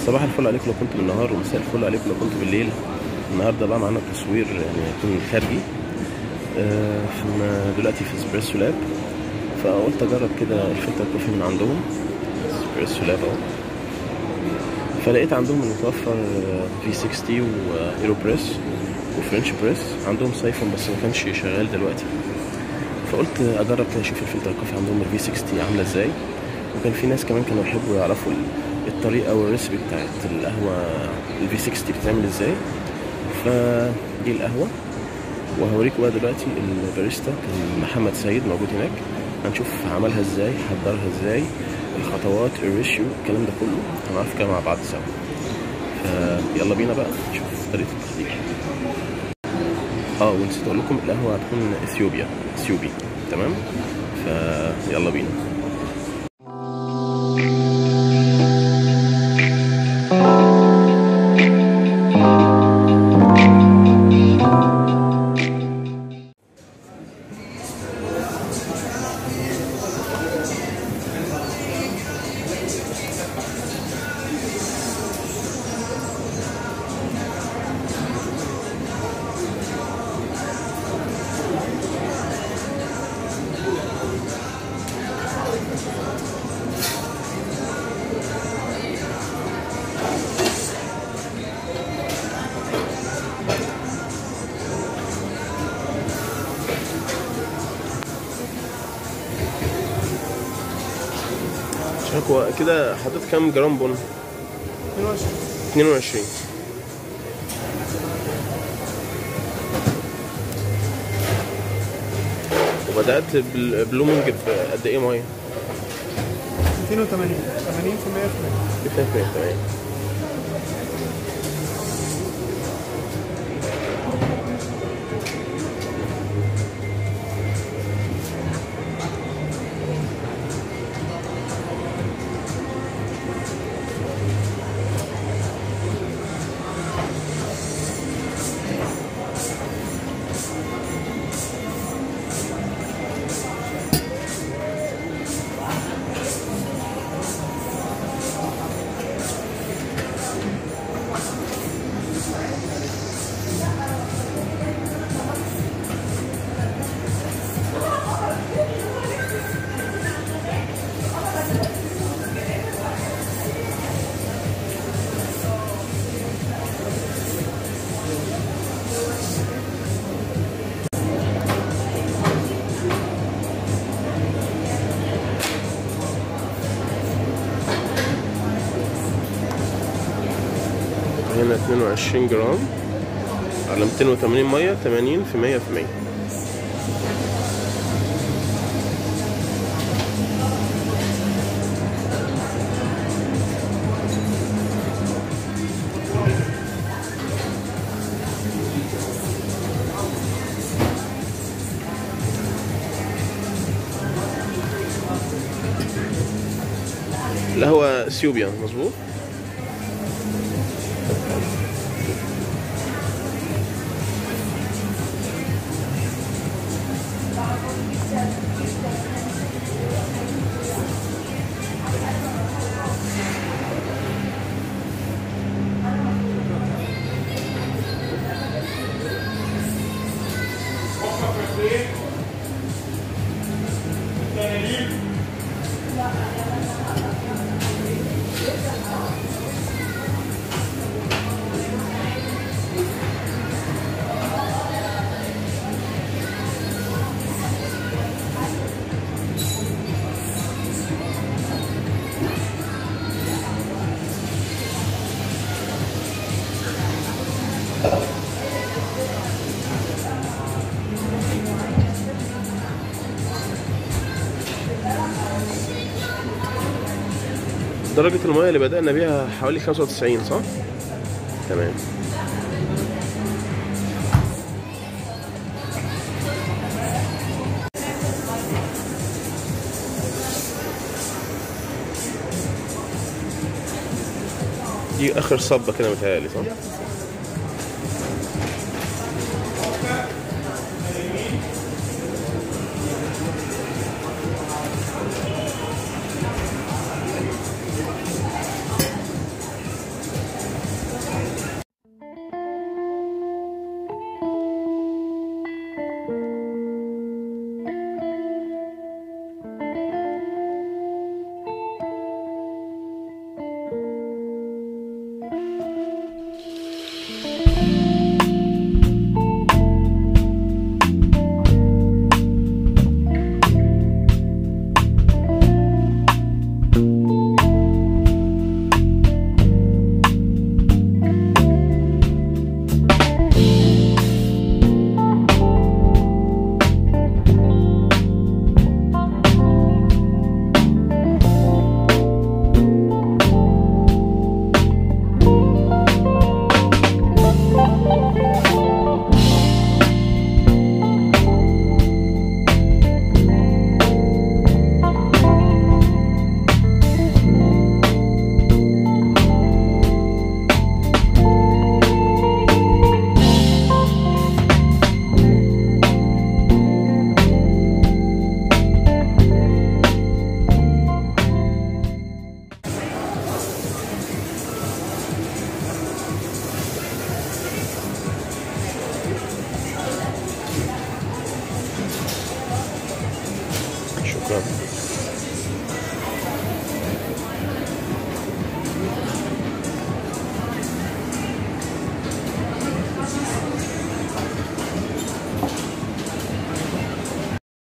صباح الفل عليكم لو كنتوا بالنهار ومساء الفل عليكم لو كنتوا بالليل النهارده بقى معانا تصوير يعني يكون خارجي آه، احنا دلوقتي في اسبريسو لاب فقلت اجرب كده الفلتر كوفي من عندهم اسبريسو لاب اهو فلقيت عندهم المتوفر في 60 وايرو بريس وفرنش بريس عندهم سايفون بس ما كانش شغال دلوقتي فقلت اجرب كده اشوف الفلتر كوفي عندهم الفي 60 عامله ازاي وكان في ناس كمان كانوا يحبوا يعرفوا الطريقه والريسبي بتاعت القهوه الفي 60 بتتعمل ازاي فدي القهوه وهوريكم بقى دلوقتي الباريستا كان محمد سيد موجود هناك هنشوف عملها ازاي حضرها ازاي الخطوات الريشيو الكلام ده كله هنعرف كده مع بعض سوا فيلا بينا بقى نشوف طريقه التحضير اه ونسيت اقول لكم القهوه هتكون اثيوبيا اثيوبي تمام فيلا بينا هو كده حطيت كام جرام بن 22 22 وبدأت بالبلومنج بقد ايه ميه؟ 280 80% في 200% تمام هنا 22 جرام على 280 ميه 80 في 100 في 100 القهوة اثيوبيا مظبوط درجة المياه اللي بدأنا بيها حوالي 95 صح؟ تمام دي آخر صبة كده متهيألي صح؟